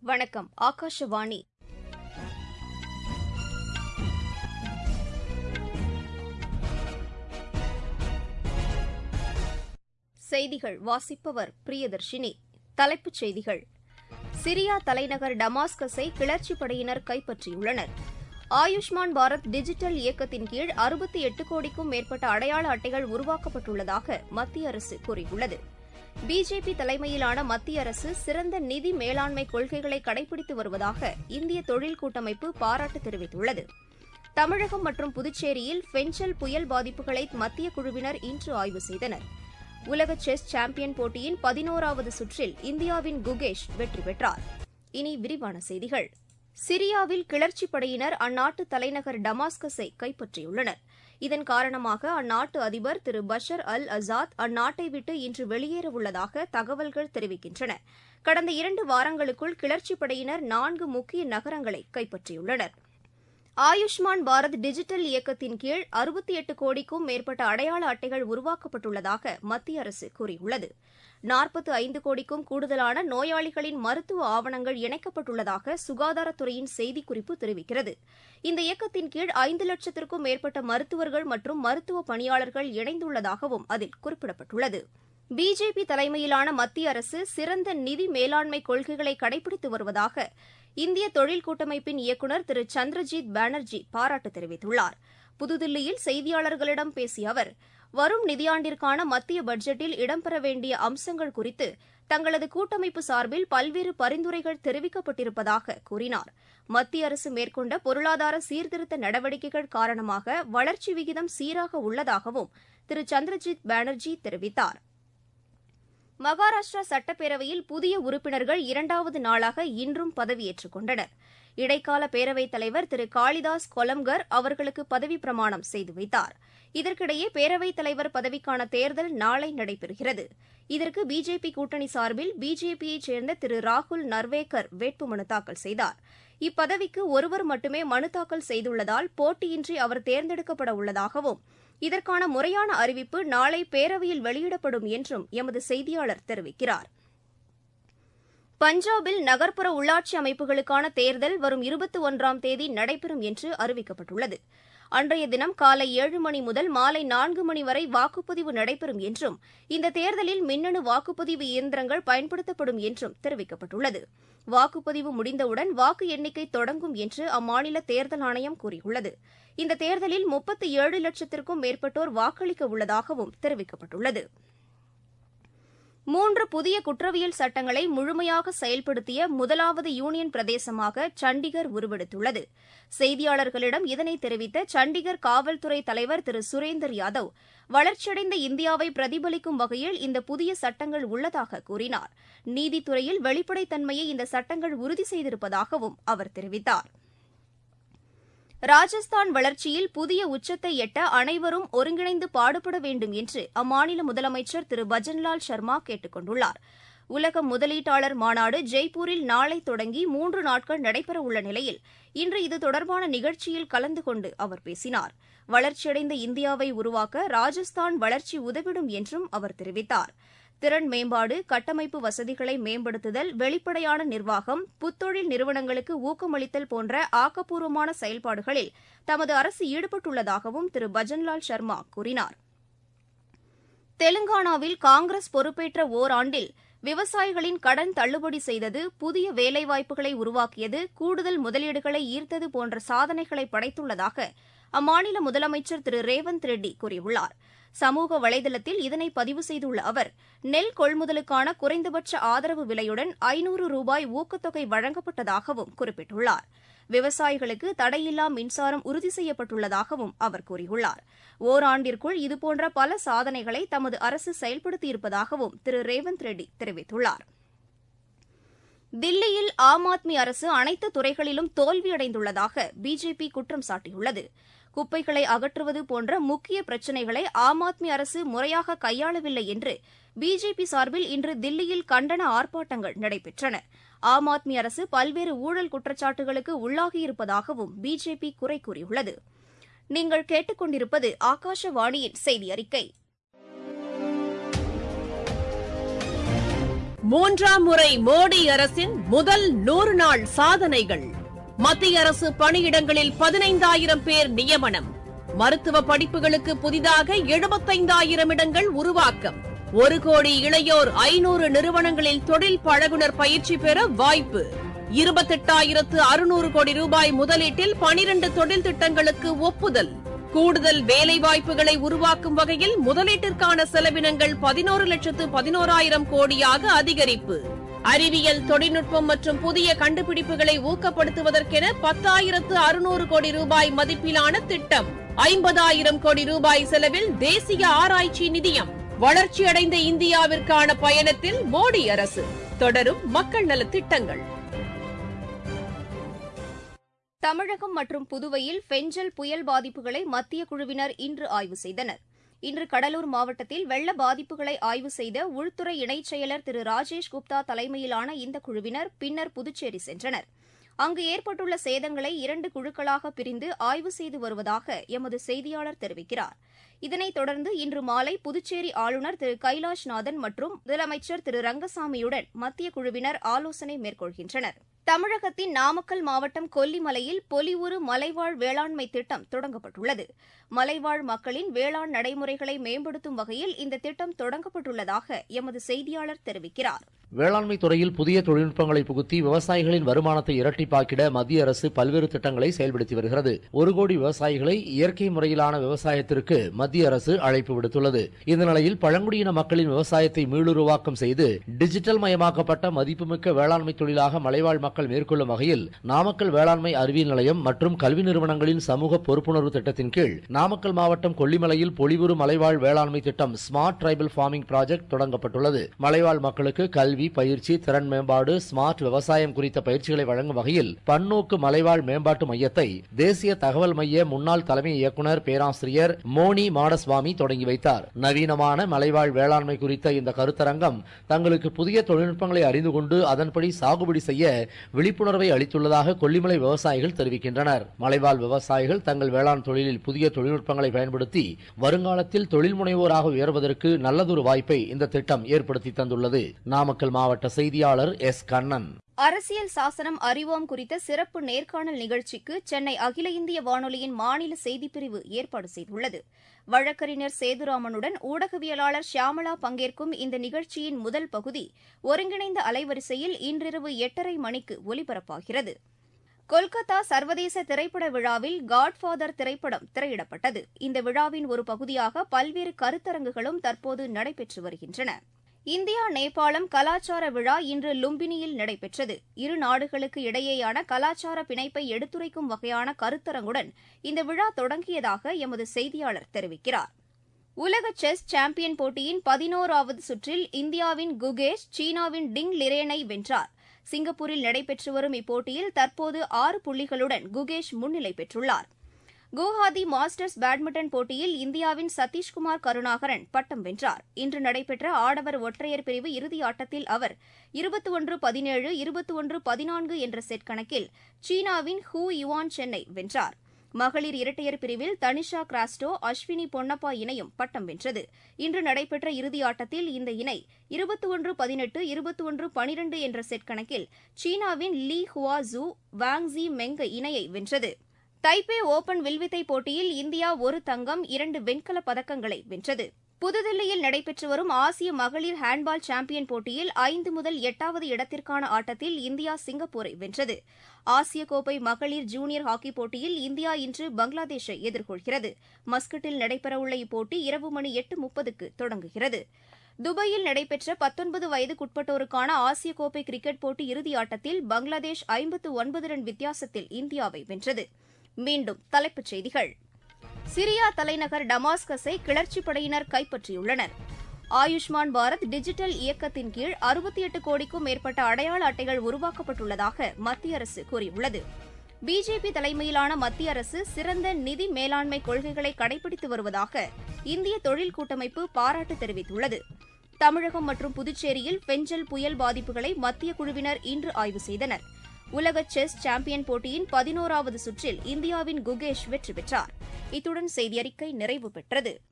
வணக்கம் ஆகாஷவாணி செய்திகள் வாசிப்பவர் பிரியதர்ஷினி தலைப்புச் செய்திகள் சிரியா தலைநகர் டமாஸ்கஸை கிளர்ச்சிப் படையினர் கைப்பற்றியுள்ளனர் ஆயுஷ்மான் பாரத் டிஜிட்டல் இயக்கத்தின் கீழ் அறுபத்தி எட்டு கோடிக்கும் மேற்பட்ட அடையாள அட்டைகள் உருவாக்கப்பட்டுள்ளதாக மத்திய அரசு கூறியுள்ளது பிஜேபி தலைமையிலான மத்திய அரசு சிறந்த நிதி மேலாண்மை கொள்கைகளை கடைபிடித்து வருவதாக இந்திய தொழில் கூட்டமைப்பு பாராட்டு தெரிவித்துள்ளது தமிழகம் மற்றும் புதுச்சேரியில் ஃபெஞ்சல் புயல் பாதிப்புகளை மத்திய குழுவினர் இன்று ஆய்வு செய்தனர் உலக செஸ் சாம்பியன் போட்டியின் பதினோராவது சுற்றில் இந்தியாவின் குகேஷ் வெற்றி பெற்றார் இனி விரிவான செய்திகள் சிரியாவில் கிளர்ச்சிப் படையினர் அந்நாட்டு தலைநகர் டமாஸ்கஸை கைப்பற்றியுள்ளனர் இதன் காரணமாக அந்நாட்டு அதிபர் திரு பஷர் அல் அசாத் அந்நாட்டை விட்டு இன்று வெளியேறவுள்ளதாக தகவல்கள் தெரிவிக்கின்றன கடந்த இரண்டு வாரங்களுக்குள் கிளர்ச்சிப் படையினர் நான்கு முக்கிய நகரங்களை கைப்பற்றியுள்ளனர் ஆயுஷ்மான் பாரத் டிஜிட்டல் இயக்கத்தின் கீழ் அறுபத்தி எட்டு கோடிக்கும் மேற்பட்ட அடையாள அட்டைகள் உருவாக்கப்பட்டுள்ளதாக மத்திய அரசு கூறியுள்ளது நாற்பத்து ஐந்து கோடிக்கும் கூடுதலான நோயாளிகளின் மருத்துவ ஆவணங்கள் இணைக்கப்பட்டுள்ளதாக சுகாதாரத்துறையின் செய்திக்குறிப்பு தெரிவிக்கிறது இந்த இயக்கத்தின் கீழ் ஐந்து லட்சத்திற்கும் மேற்பட்ட மருத்துவர்கள் மற்றும் மருத்துவ பணியாளர்கள் இணைந்துள்ளதாகவும் அதில் குறிப்பிடப்பட்டுள்ளது பிஜேபி தலைமையிலான மத்திய அரசு சிறந்த நிதி மேலாண்மை கொள்கைகளை கடைபிடித்து வருவதாக இந்திய தொழில் கூட்டமைப்பின் இயக்குநர் திரு சந்திரஜீத் பானர்ஜி பாராட்டு தெரிவித்துள்ளார் புதுதில்லியில் செய்தியாளர்களிடம் பேசிய அவர் வரும் நிதியாண்டிற்கான மத்திய பட்ஜெட்டில் இடம்பெற வேண்டிய அம்சங்கள் குறித்து தங்களது கூட்டமைப்பு சார்பில் பல்வேறு பரிந்துரைகள் தெரிவிக்கப்பட்டிருப்பதாக கூறினார் மத்திய அரசு மேற்கொண்ட பொருளாதார சீர்திருத்த நடவடிக்கைகள் காரணமாக வளர்ச்சி விகிதம் சீராக உள்ளதாகவும் திரு சந்திரஜீத் பானர்ஜி தெரிவித்தார் மகாராஷ்டிரா சட்டப்பேரவையில் புதிய உறுப்பினர்கள் இரண்டாவது நாளாக இன்றும் பதவியேற்றுக் கொண்டனர் இடைக்கால பேரவைத் தலைவர் திரு காளிதாஸ் கொலம்கர் அவர்களுக்கு பதவிப் பிரமாணம் செய்து வைத்தார் இதற்கிடையே பேரவைத் தலைவர் பதவிக்கான தேர்தல் நாளை நடைபெறுகிறது இதற்கு பிஜேபி கூட்டணி சார்பில் பிஜேபியைச் சேர்ந்த திரு ராகுல் நர்வேக்கர் வேட்புமனு தாக்கல் செய்தார் இப்பதவிக்கு ஒருவர் மட்டுமே மனு தாக்கல் செய்துள்ளதால் போட்டியின்றி அவர் தேர்ந்தெடுக்கப்பட உள்ளதாகவும் இதற்கான முறையான அறிவிப்பு நாளை பேரவையில் வெளியிடப்படும் என்றும் எமது செய்தியாளர் தெரிவிக்கிறார் பஞ்சாபில் நகர்ப்புற உள்ளாட்சி அமைப்புகளுக்கான தேர்தல் வரும் இருபத்தி ஒன்றாம் தேதி நடைபெறும் என்று அறிவிக்கப்பட்டுள்ளது அன்றைய தினம் காலை ஏழு மணி முதல் மாலை நான்கு மணி வரை வாக்குப்பதிவு நடைபெறும் என்றும் இந்த தேர்தலில் மின்னணு வாக்குப்பதிவு இயந்திரங்கள் பயன்படுத்தப்படும் என்றும் தெரிவிக்கப்பட்டுள்ளது வாக்குப்பதிவு முடிந்தவுடன் வாக்கு எண்ணிக்கை தொடங்கும் என்று அம்மாநில தேர்தல் ஆணையம் கூறியுள்ளது இந்த தேர்தலில் முப்பத்தி ஏழு லட்சத்திற்கும் மேற்பட்டோர் வாக்களிக்க உள்ளதாகவும் தெரிவிக்கப்பட்டுள்ளது மூன்று புதிய குற்றவியல் சட்டங்களை முழுமையாக செயல்படுத்திய முதலாவது யூனியன் பிரதேசமாக சண்டிகர் உருவெடுத்துள்ளது செய்தியாளர்களிடம் இதனை தெரிவித்த சண்டிகர் காவல்துறை தலைவர் திரு சுரேந்தர் யாதவ் வளர்ச்சியடைந்த இந்தியாவை பிரதிபலிக்கும் வகையில் இந்த புதிய சட்டங்கள் உள்ளதாக கூறினார் நீதித்துறையில் வெளிப்படைத்தன்மையை இந்த சட்டங்கள் உறுதி செய்திருப்பதாகவும் அவர் தெரிவித்தார் ராஜஸ்தான் வளர்ச்சியில் புதிய உச்சத்தை எட்ட அனைவரும் ஒருங்கிணைந்து பாடுபட வேண்டும் என்று அம்மாநில முதலமைச்சர் திரு பஜன்லால் சர்மா கேட்டுக் கொண்டுள்ளார் உலக முதலீட்டாளர் மாநாடு ஜெய்ப்பூரில் நாளை தொடங்கி மூன்று நாட்கள் நடைபெறவுள்ள நிலையில் இன்று இது தொடர்பான நிகழ்ச்சியில் கலந்து கொண்டு அவர் பேசினார் வளர்ச்சியடைந்த இந்தியாவை உருவாக்க ராஜஸ்தான் வளர்ச்சி உதவிடும் என்றும் அவர் தெரிவித்தார் திறன் மேம்பாடு கட்டமைப்பு வசதிகளை மேம்படுத்துதல் வெளிப்படையான நிர்வாகம் புத்தொழில் நிறுவனங்களுக்கு ஊக்கமளித்தல் போன்ற ஆக்கப்பூர்வமான செயல்பாடுகளில் தமது அரசு ஈடுபட்டுள்ளதாகவும் திரு பஜன்லால் சர்மா கூறினார் தெலுங்கானாவில் காங்கிரஸ் பொறுப்பேற்ற ஓராண்டில் விவசாயிகளின் கடன் தள்ளுபடி செய்தது புதிய வேலைவாய்ப்புகளை உருவாக்கியது கூடுதல் முதலீடுகளை ஈர்த்தது போன்ற சாதனைகளை படைத்துள்ளதாக அம்மாநில முதலமைச்சர் திரு ரேவந்த் ரெட்டி கூறியுள்ளார் சமூக வலைதளத்தில் இதனை பதிவு செய்துள்ள அவர் நெல் கொள்முதலுக்கான குறைந்தபட்ச ஆதரவு விலையுடன் ஐநூறு ரூபாய் ஊக்கத்தொகை வழங்கப்பட்டதாகவும் குறிப்பிட்டுள்ளார் விவசாயிகளுக்கு தடையில்லா மின்சாரம் உறுதி செய்யப்பட்டுள்ளதாகவும் அவர் கூறியுள்ளார் ஓராண்டிற்குள் இதுபோன்ற பல சாதனைகளை தமது அரசு செயல்படுத்தியிருப்பதாகவும் திரு ரேவந்த் ரெட்டி தெரிவித்துள்ளார் தில்லியில் ஆம் ஆத்மி அரசு அனைத்து துறைகளிலும் தோல்வியடைந்துள்ளதாக பிஜேபி குற்றம் சாட்டியுள்ளது குப்பைகளை அகற்றுவது போன்ற முக்கிய பிரச்சினைகளை ஆம் ஆத்மி அரசு முறையாக கையாளவில்லை என்று பிஜேபி சார்பில் இன்று தில்லியில் கண்டன ஆர்ப்பாட்டங்கள் நடைபெற்றன ஆம் ஆத்மி அரசு பல்வேறு ஊழல் குற்றச்சாட்டுகளுக்கு உள்ளாகியிருப்பதாகவும் பிஜேபி குறை கூறியுள்ளது நீங்கள் கேட்டுக்கொண்டிருப்பது ஆகாஷவாணியின் செய்தி அறிக்கை மூன்றாம் முறை மோடி அரசின் முதல் நூறு நாள் சாதனைகள் மத்திய அரசு பணியிடங்களில் பதினைந்தாயிரம் பேர் நியமனம் மருத்துவ படிப்புகளுக்கு புதிதாக எழுபத்தைந்தாயிரம் இடங்கள் உருவாக்கம் ஒரு கோடி இளையோர் ஐநூறு நிறுவனங்களில் தொழில் பழகுனர் பயிற்சி பெற வாய்ப்பு இருபத்தெட்டாயிரத்து அறுநூறு கோடி ரூபாய் முதலீட்டில் பனிரண்டு தொழில் திட்டங்களுக்கு ஒப்புதல் கூடுதல் வேலைவாய்ப்புகளை உருவாக்கும் வகையில் முதலீட்டிற்கான செலவினங்கள் பதினோரு லட்சத்து பதினோராயிரம் கோடியாக அதிகரிப்பு அறிவியல் தொழில்நுட்பம் மற்றும் புதிய கண்டுபிடிப்புகளை ஊக்கப்படுத்துவதற்கென பத்தாயிரத்து அறுநூறு கோடி ரூபாய் மதிப்பிலான திட்டம் ஐம்பதாயிரம் கோடி ரூபாய் செலவில் தேசிய ஆராய்ச்சி நிதியம் வளர்ச்சியடைந்த இந்தியாவிற்கான பயணத்தில் மோடி அரசு தொடரும் மக்கள் நலத் திட்டங்கள் தமிழகம் மற்றும் புதுவையில் பெஞ்சல் புயல் பாதிப்புகளை மத்திய குழுவினர் இன்று ஆய்வு செய்தனர் இன்று கடலூர் மாவட்டத்தில் வெள்ள பாதிப்புகளை ஆய்வு செய்த உள்துறை இணைச் செயலர் திரு ராஜேஷ் குப்தா தலைமையிலான இந்த குழுவினர் பின்னர் புதுச்சேரி சென்றனர் அங்கு ஏற்பட்டுள்ள சேதங்களை இரண்டு குழுக்களாக பிரிந்து ஆய்வு செய்து வருவதாக எமது செய்தியாளர் தெரிவிக்கிறார் இதனைத் தொடர்ந்து இன்று மாலை புதுச்சேரி ஆளுநர் திரு கைலாஷ்நாதன் மற்றும் முதலமைச்சர் திரு ரங்கசாமியுடன் மத்திய குழுவினர் ஆலோசனை மேற்கொள்கின்றனர் தமிழகத்தின் நாமக்கல் மாவட்டம் கொல்லிமலையில் பொலிவுறு மலைவாழ் வேளாண்மை திட்டம் தொடங்கப்பட்டுள்ளது மலைவாழ் மக்களின் வேளாண் நடைமுறைகளை மேம்படுத்தும் வகையில் இந்த திட்டம் தொடங்கப்பட்டுள்ளதாக எமது செய்தியாளர் தெரிவிக்கிறார் வேளாண்மை துறையில் புதிய தொழில்நுட்பங்களை புகுத்தி விவசாயிகளின் வருமானத்தை இரட்டிப்பாக்கிட மத்திய அரசு பல்வேறு திட்டங்களை செயல்படுத்தி வருகிறது ஒரு கோடி விவசாயிகளை இயற்கை முறையிலான விவசாயத்திற்கு மத்திய அரசு அழைப்பு விடுத்துள்ளது இந்த நிலையில் பழங்குடியின மக்களின் விவசாயத்தை மீளுருவாக்கம் செய்து டிஜிட்டல் மயமாக்கப்பட்ட மதிப்புமிக்க வேளாண்மை தொழிலாக மலைவாழ் மக்கள் மேற்கொள்ளும் வகையில் நாமக்கல் வேளாண்மை அறிவியல் நிலையம் மற்றும் கல்வி நிறுவனங்களின் சமூக பொறுப்புணர்வு திட்டத்தின் கீழ் நாமக்கல் மாவட்டம் கொல்லிமலையில் பொலிவுறு மலைவாழ் வேளாண்மை திட்டம் ஸ்மார்ட் டிரைபல் ஃபார்மிங் ப்ராஜெக்ட் தொடங்கப்பட்டுள்ளது மலைவாழ் மக்களுக்கு கல்வி பயிற்சி திறன் மேம்பாடு ஸ்மார்ட் விவசாயம் குறித்த பயிற்சிகளை வழங்கும் வகையில் பன்னோக்கு மலைவாழ் மேம்பாட்டு மையத்தை தேசிய தகவல் மைய முன்னாள் தலைமை இயக்குநர் பேராசிரியர் மோனி மாடசுவாமி தொடங்கி வைத்தார் நவீனமான மலைவாழ் வேளாண்மை குறித்த இந்த கருத்தரங்கம் தங்களுக்கு புதிய தொழில்நுட்பங்களை அறிந்து கொண்டு அதன்படி சாகுபடி செய்ய விழிப்புணர்வை அளித்துள்ளதாக கொல்லிமலை விவசாயிகள் தெரிவிக்கின்றனர் மலைவாழ் விவசாயிகள் தங்கள் வேளாண் தொழிலில் புதிய தொழில்நுட்பங்களை பயன்படுத்தி வருங்காலத்தில் தொழில் முனைவோராக உயர்வதற்கு நல்லதொரு வாய்ப்பை இந்த திட்டம் ஏற்படுத்தி தந்துள்ளது நாமக்கல் மாவட்ட செய்தியாளர் எஸ் கண்ணன் அரசியல் சாசனம் அறிவோம் குறித்த சிறப்பு நேர்காணல் நிகழ்ச்சிக்கு சென்னை அகில இந்திய வானொலியின் மாநில செய்திப்பிரிவு ஏற்பாடு செய்துள்ளது வழக்கறிஞர் சேதுராமனுடன் ஊடகவியலாளர் ஷியாமளா பங்கேற்கும் இந்த நிகழ்ச்சியின் முதல் பகுதி ஒருங்கிணைந்த அலைவரிசையில் இன்றிரவு எட்டரை மணிக்கு ஒலிபரப்பாகிறது கொல்கத்தா சர்வதேச திரைப்பட விழாவில் காட்ஃபாதர் திரைப்படம் திரையிடப்பட்டது இந்த விழாவின் ஒரு பகுதியாக பல்வேறு கருத்தரங்குகளும் தற்போது நடைபெற்று வருகின்றன இந்தியா நேபாளம் கலாச்சார விழா இன்று லும்பினியில் நடைபெற்றது இரு நாடுகளுக்கு இடையேயான கலாச்சார பிணைப்பை எடுத்துரைக்கும் வகையான கருத்தரங்குடன் இந்த விழா தொடங்கியதாக எமது செய்தியாளர் தெரிவிக்கிறார் உலக செஸ் சாம்பியன் போட்டியின் பதினோராவது சுற்றில் இந்தியாவின் குகேஷ் சீனாவின் டிங் லிரேனை வென்றார் சிங்கப்பூரில் நடைபெற்று வரும் இப்போட்டியில் தற்போது ஆறு புள்ளிகளுடன் குகேஷ் முன்னிலை பெற்றுள்ளார் குவஹாத்தி மாஸ்டர்ஸ் பேட்மிண்டன் போட்டியில் இந்தியாவின் சதீஷ்குமார் கருணாகரன் பட்டம் வென்றார் இன்று நடைபெற்ற ஆடவர் ஒற்றையர் பிரிவு இறுதி ஆட்டத்தில் அவர் இருபத்தி ஒன்று பதினேழு இருபத்தி ஒன்று பதினான்கு என்ற செட் கணக்கில் சீனாவின் ஹூ யுவான் சென்னை வென்றார் மகளிர் இரட்டையர் பிரிவில் தனிஷா கிராஸ்டோ அஸ்வினி பொன்னப்பா இணையும் பட்டம் வென்றது இன்று நடைபெற்ற இறுதி ஆட்டத்தில் இந்த இணை இருபத்தி ஒன்று பதினெட்டு இருபத்தி ஒன்று பனிரெண்டு என்ற செட் கணக்கில் சீனாவின் Li Huazhou Wang Zhimeng இணையை வென்றது தைப்பே ஓபன் வில்வித்தை போட்டியில் இந்தியா ஒரு தங்கம் இரண்டு வெண்கலப் பதக்கங்களை வென்றது புதுதில்லியில் நடைபெற்று வரும் ஆசிய மகளிர் ஹேண்ட்பால் சாம்பியன் போட்டியில் ஐந்து முதல் எட்டாவது இடத்திற்கான ஆட்டத்தில் இந்தியா சிங்கப்பூரை வென்றது ஆசிய கோப்பை மகளிர் ஜூனியர் ஹாக்கி போட்டியில் இந்தியா இன்று பங்களாதேஷை எதிர்கொள்கிறது மஸ்கட்டில் நடைபெறவுள்ள இப்போட்டி இரவு மணி எட்டு முப்பதுக்கு தொடங்குகிறது துபாயில் நடைபெற்ற பத்தொன்பது வயதுக்குட்பட்டோருக்கான ஆசிய கோப்பை கிரிக்கெட் போட்டி இறுதி ஆட்டத்தில் பங்களாதேஷ் ஐம்பத்து ஒன்பது ரன் வித்தியாசத்தில் இந்தியாவை வென்றது மீண்டும் தலைப்புச் செய்திகள் சிரியா தலைநகர் டமாஸ்கஸை கிளர்ச்சிப் படையினர் கைப்பற்றியுள்ளனர் ஆயுஷ்மான் பாரத் டிஜிட்டல் இயக்கத்தின் கீழ் அறுபத்தி எட்டு கோடிக்கும் மேற்பட்ட அடையாள அட்டைகள் உருவாக்கப்பட்டுள்ளதாக மத்திய அரசு கூறியுள்ளது பிஜேபி தலைமையிலான மத்திய அரசு சிறந்த நிதி மேலாண்மை கொள்கைகளை கடைபிடித்து வருவதாக இந்திய தொழில் கூட்டமைப்பு பாராட்டு தெரிவித்துள்ளது தமிழகம் மற்றும் புதுச்சேரியில் பெஞ்சல் புயல் பாதிப்புகளை மத்திய குழுவினர் இன்று ஆய்வு செய்தனர் உலக செஸ் சாம்பியன் போட்டியின் பதினோராவது சுற்றில் இந்தியாவின் குகேஷ் வெற்றி பெற்றார் இத்துடன் செய்தியறிக்கை நிறைவு பெற்றது